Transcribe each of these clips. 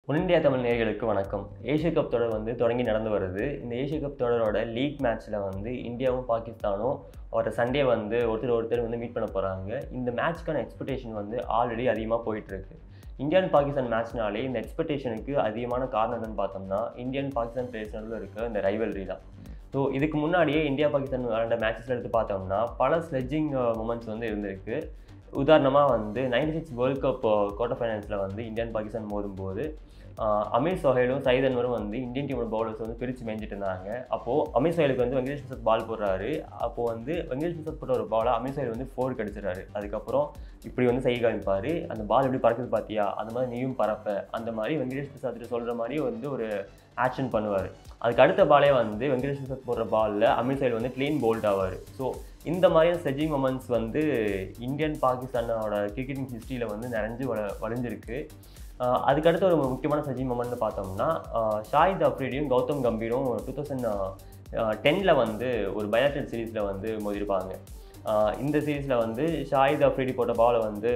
முன்னிந்தியா தமிழ் நேயர்களுக்கு வணக்கம் Asia cup தொடர் வந்து தொடங்கி நடந்து வருது இந்த ஏஷியா கப் தொடரோட லீக் மேட்ச்சில் வந்து இந்தியாவும் பாகிஸ்தானும் ஒரு சண்டே வந்து ஒருத்தர் ஒருத்தர் வந்து மீட் பண்ண போகிறாங்க இந்த மேட்ச்க்கான எக்ஸ்பெக்டேஷன் வந்து ஆல்ரெடி அதிகமாக போயிட்டுருக்கு இந்தியன் பாகிஸ்தான் மேட்ச்னாலே இந்த எக்ஸ்பெக்டேஷனுக்கு அதிகமான காரணம் என்னன்னு பார்த்தோம்னா இந்தியன் பாகிஸ்தான் பிளேயர்ஸ் நடுவில் இருக்க இந்த ரைவல்ரி தான் ஸோ இதுக்கு முன்னாடியே இந்தியா பாகிஸ்தான் விளையாண்ட மேட்சஸில் எடுத்து பார்த்தோம்னா பல ஸ்லெட்ஜிங் மூமெண்ட்ஸ் வந்து இருந்திருக்கு உதாரணமாக வந்து ninety six world cup quarter ஃபைனல்ஸில் வந்து இந்தியன் பாகிஸ்தான் மோதும்போது ஆஹ் அமீர் சொஹேலும் சயித் அன்வரும் வந்து இந்தியன் டீமோட பவுலர்ஸ் வந்து பிரித்து மேய்ஞ்சிட்டு இருந்தாங்க அப்போது அமீர் சொஹேலுக்கு வந்து வெங்கடேஷ் பிரசாத் பால் போடுறாரு அப்போது வந்து வெங்கடேஷ் பிரசாத் போட்ட ஒரு பாலை அமீர் சொஹேல் வந்து ஃபோர் கடிச்சிடறாரு அதுக்கப்புறம் இப்படி வந்து செய்ய காமிப்பார் அந்த பால் எப்படி பறக்குது பார்த்தியா அந்த மாதிரி நீயும் பறப்ப அந்த மாதிரி வெங்கடேஷ் பிரசாத் சொல்கிற மாதிரி வந்து ஒரு ஆக்ஷன் பண்ணுவார் அதுக்கு அடுத்த பாலே வந்து வெங்கடேஷ் பிரசாத் போடுற பாலில் அமீர் சொஹேல் வந்து க்ளீன் போல்ட் ஆவார் ஸோ இந்த மாதிரியான ஸ்லெஜிங் மொமெண்ட்ஸ் வந்து இந்தியன் பாகிஸ்தானோட கிரிக்கெட்டிங் ஹிஸ்ட்ரியில் வந்து நிறைஞ்சு வள வளைஞ்சிருக்கு ஆஹ் அதுக்கடுத்து ஒரு முக்கியமான சஜி மொமெண்ட்னு பார்த்தோம்னா ஆஹ் ஷாஹித் அஃப்ரீடியும் கௌதம் கம்பீரும் டூ தௌசண்ட் டெனில் வந்து ஒரு பயாட்டட் சீரீஸில் வந்து மோதிருப்பாங்க ஆஹ் இந்த சீரீஸில் வந்து ஷாஹித் அஃப்ரீடி போட்ட பாலை வந்து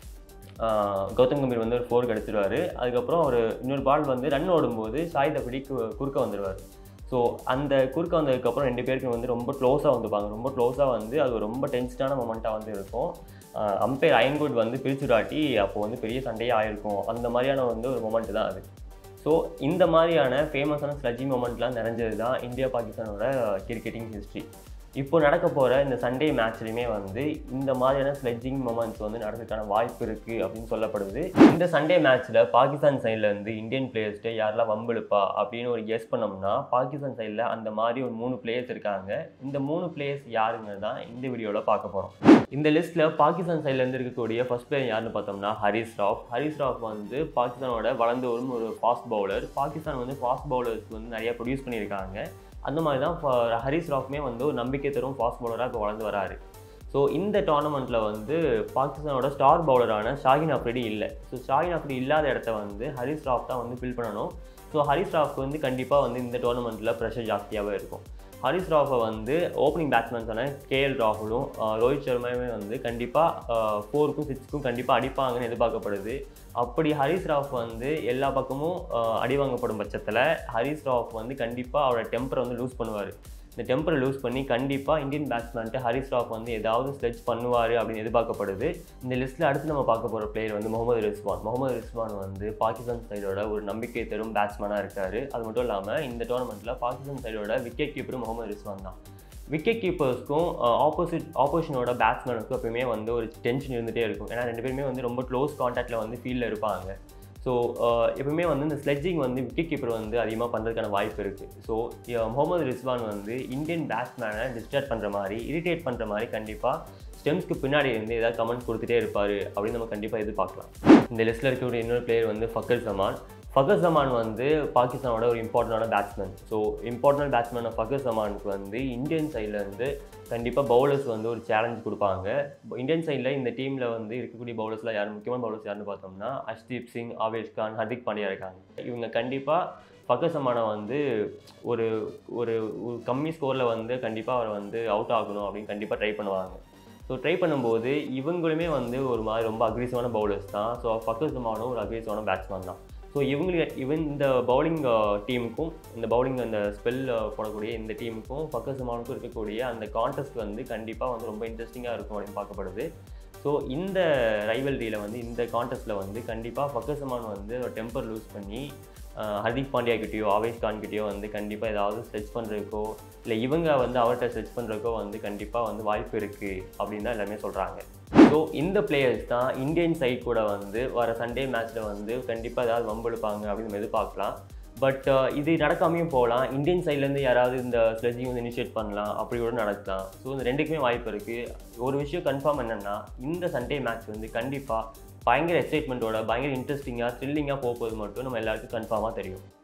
ஆஹ் கௌதம் கம்பீர் வந்து ஒரு ஃபோர் கிடச்சிருவாரு அதுக்கப்புறம் ஒரு இன்னொரு பால் வந்து ரன் ஓடும்போது ஷாஹித் அஃப்ரிடி கு- குறுக்க வந்துடுவார் ஸோ அந்த குறுக்க வந்ததுக்கப்புறம் ரெண்டு பேருக்கு வந்து ரொம்ப க்ளோஸாக வந்துப்பாங்க ரொம்ப க்ளோஸாக வந்து அது ரொம்ப டென்ஸ்டான மொமெண்ட்டாக வந்து இருக்கும் அம்பையர் அயன்குட் வந்து பிரிச்சுடாட்டி அப்போ வந்து பெரிய சண்டையே ஆயிருக்கும் அந்த மாதிரியான வந்து ஒரு மொமெண்ட் தான் அது ஸோ இந்த மாதிரியான ஃபேமஸான ஸ்லஜி மொமெண்ட்லாம் நிறைஞ்சது தான் இந்தியா பாகிஸ்தானோட கிரிக்கெட்டிங் ஹிஸ்ட்ரி இப்போ நடக்க போகிற இந்த சண்டே மேட்ச்லையுமே வந்து இந்த மாதிரியான ஸ்லெட்ஜிங் மொமெண்ட்ஸ் வந்து நடக்கிறதுக்கான வாய்ப்பு இருக்குது அப்படின்னு சொல்லப்படுது இந்த சண்டே மேட்ச்சில் பாகிஸ்தான் சைடில் இருந்து இந்தியன் பிளேயர்ஸ்ட்டு யாரெல்லாம் வம்பிழுப்பா அப்படின்னு ஒரு கெஸ் பண்ணோம்னா பாகிஸ்தான் சைடில் அந்த மாதிரி ஒரு மூணு பிளேயர்ஸ் இருக்காங்க இந்த மூணு பிளேயர்ஸ் யாருங்க தான் இந்த வீடியோவில் பார்க்க போகிறோம் இந்த லிஸ்ட்டில் பாகிஸ்தான் சைட்லேருந்து இருக்கக்கூடிய ஃபர்ஸ்ட் பிளேயர் யாருன்னு பார்த்தோம்னா ஹரிஸ் ராவ் ஹரிஸ் ராவ் வந்து பாகிஸ்தானோட வளர்ந்து வரும் ஒரு ஃபாஸ்ட் பவுலர் பாகிஸ்தான் வந்து ஃபாஸ்ட் பவுலர்ஸ் வந்து நிறைய ப்ரொடியூஸ் பண்ணியிருக்காங்க அந்த மாதிரி தான் ஃப- ஹரிஸ் ராஃப்மே வந்து ஒரு நம்பிக்கை தரும் ஃபாஸ்ட் பவுலராக இப்போ வளர்ந்து வராரு ஸோ இந்த டோர்னமெண்ட்டில் வந்து பாகிஸ்தானோட ஸ்டார் பவுலரான ஷாகின் அஃப்ரிடி இல்லை ஸோ ஷாகின் அஃப்ரிடி இல்லாத இடத்த வந்து ஹரிஸ் ராஃப் தான் வந்து ஃபில் பண்ணணும் ஸோ ஹரிஸ் ராஃப்க்கு வந்து கண்டிப்பாக வந்து இந்த டோர்னமெண்ட்டில் ப்ரெஷர் ஜாஸ்தியாகவே இருக்கும் ஹரிஸ் ராஃபை வந்து ஓப்பனிங் பேட்ஸ்மேன்ஸான கேஎல் ராகுலும் ஆஹ் ரோஹித் சர்மாவுமே வந்து கண்டிப்பாக ஃபோருக்கும் சிக்ஸ்க்கும் கண்டிப்பாக அடிப்பாங்கன்னு எதிர்பார்க்கப்படுது அப்படி ஹரிஸ் ராஃப் வந்து எல்லா பக்கமும் ஆஹ் அடி வாங்கப்படும் பட்சத்தில் ஹரிஸ் ராஃப் வந்து கண்டிப்பாக அவரோட டெம்பரை வந்து லூஸ் பண்ணுவார் இந்த டெம்பரை லூஸ் பண்ணி கண்டிப்பாக இந்தியன் பேட்ஸ்மேன்ட்டு ஹரிஸ் ராஃப் வந்து ஏதாவது ஸ்லெச் பண்ணுவார் அப்படின்னு எதிர்பார்க்கப்படுது இந்த லிஸ்ட்டில் அடுத்து நம்ம பார்க்க போகிற பிளேயர் வந்து முகமது ரிஸ்வான் முகமது ரிஸ்வான் வந்து பாகிஸ்தான் சைடோட ஒரு நம்பிக்கை தரும் பேட்ஸ்மேனாக இருக்கார் அது மட்டும் இல்லாமல் இந்த டோர்னமெண்ட்டில் பாகிஸ்தான் சைடோட விக்கெட் கீப்பரும் முகமது ரிஸ்வான் தான் விக்கெட் கீப்பர்ஸ்க்கும் ஆப்போசிட் ஆப்போசிஷனோட பேட்ஸ்மேனுக்கும் எப்பயுமே வந்து ஒரு டென்ஷன் இருந்துகிட்டே இருக்கும் ஏன்னா ரெண்டு பேருமே வந்து ரொம்ப க்ளோஸ் காண்டாக்டில் வந்து ஃபீல்டில் இருப்பாங்க ஸோ எப்பவுமே வந்து இந்த ஸ்லெட்ஜிங் வந்து விக்கெட் கீப்பர் வந்து அதிகமாக பண்ணுறதுக்கான வாய்ப்பு இருக்குது ஸோ முகமது ரிஸ்வான் வந்து இந்தியன் பேட்ஸ்மேனை டிஸ்டர்ப் பண்ணுற மாதிரி இரிட்டேட் பண்ணுற மாதிரி கண்டிப்பாக ஸ்டெம்ஸ்க்கு பின்னாடி இருந்து ஏதாவது கமெண்ட் கொடுத்துட்டே இருப்பார் அப்படின்னு நம்ம கண்டிப்பாக எதிர்பார்க்கலாம் இந்த லிஸ்ட்டில் இருக்கக்கூடிய இன்னொரு பிளேயர் வந்து ஃபக்கர் ஜமான் ஃபக்கர் ஜமான் வந்து பாகிஸ்தானோட ஒரு இம்பார்ட்டண்டான batsman so important batsman Fakhar ஜமானுக்கு வந்து இந்தியன் சைடில் இருந்து கண்டிப்பாக பவுலர்ஸ் வந்து ஒரு சேலஞ்ச் கொடுப்பாங்க இந்தியன் சைடில் இந்த டீமில் வந்து இருக்கக்கூடிய பவுலர்ஸில் யார் முக்கியமான பவுலர்ஸ் யாருன்னு பார்த்தோம்னா அஷ்தீப் சிங் ஆவேஷ் கான் ஹர்திக் பாண்டியா இருக்காங்க இவங்க கண்டிப்பாக ஃபக்கர் ஜமானை வந்து ஒரு ஒரு ஒரு கம்மி ஸ்கோரில் வந்து கண்டிப்பாக அவர் வந்து அவுட் ஆகணும் அப்படின்னு கண்டிப்பாக ட்ரை பண்ணுவாங்க ஸோ ட்ரை பண்ணும்போது இவங்களுமே வந்து ஒரு மாதிரி ரொம்ப அக்ரெசிவான பவுலர்ஸ் தான் ஸோ ஃபக்கர் ஜமானும் ஒரு அக்ரெசிவான பேட்ஸ்மேன் தான் ஸோ இவங்களுக்கு இவன் இந்த பவுலிங் டீமுக்கும் இந்த பவுலிங் அந்த ஸ்பெல் போடக்கூடிய இந்த டீமுக்கும் ஃபக்கர் ஜமானுக்கும் இருக்கக்கூடிய அந்த கான்டெஸ்ட் வந்து கண்டிப்பாக வந்து ரொம்ப இன்ட்ரெஸ்டிங்காக இருக்கும் அப்படின்னு பார்க்கப்படுது ஸோ இந்த ரைவல்ரியில் வந்து இந்த கான்டெஸ்ட்டில் வந்து கண்டிப்பாக ஃபக்கர் ஜமான் வந்து ஒரு டெம்பர் லூஸ் பண்ணி ஆஹ் ஹர்திக் பாண்டியா கிட்டேயோ ஆவேஷ் கான் கிட்டேயோ வந்து கண்டிப்பாக ஏதாவது ஸ்ட்ரெச் பண்ணுறதுக்கோ இல்லை இவங்க வந்து அவர்கிட்ட ஸ்ட்ரெச் பண்ணுறதுக்கோ வந்து கண்டிப்பாக வந்து வாய்ப்பு இருக்குது அப்படின்னு தான் எல்லாமே சொல்கிறாங்க ஸோ இந்த பிளேயர்ஸ் தான் இந்தியன் சைட் கூட வந்து வர சண்டே மேட்ச்சில் வந்து கண்டிப்பாக ஏதாவது வம்பெடுப்பாங்க அப்படின்னு நம்ம எதிர்பார்க்கலாம் பட் இது நடக்காமையும் போகலாம் இந்தியன் சைட்லேருந்து யாராவது இந்த ஸ்லெஜிங் வந்து இனிஷியேட் பண்ணலாம் அப்படி கூட நடக்கலாம் ஸோ இந்த ரெண்டுக்குமே வாய்ப்பு இருக்குது ஒரு விஷயம் கன்ஃபார்ம் என்னென்னா இந்த சண்டே மேட்ச் வந்து கண்டிப்பாக பயங்கர எக்ஸைட்மெண்ட்டோட பயங்கர இன்ட்ரெஸ்டிங்காக த்ரில்லிங்காக போகும்போது மட்டும் நம்ம எல்லாருக்கும் கன்ஃபார்மாக தெரியும்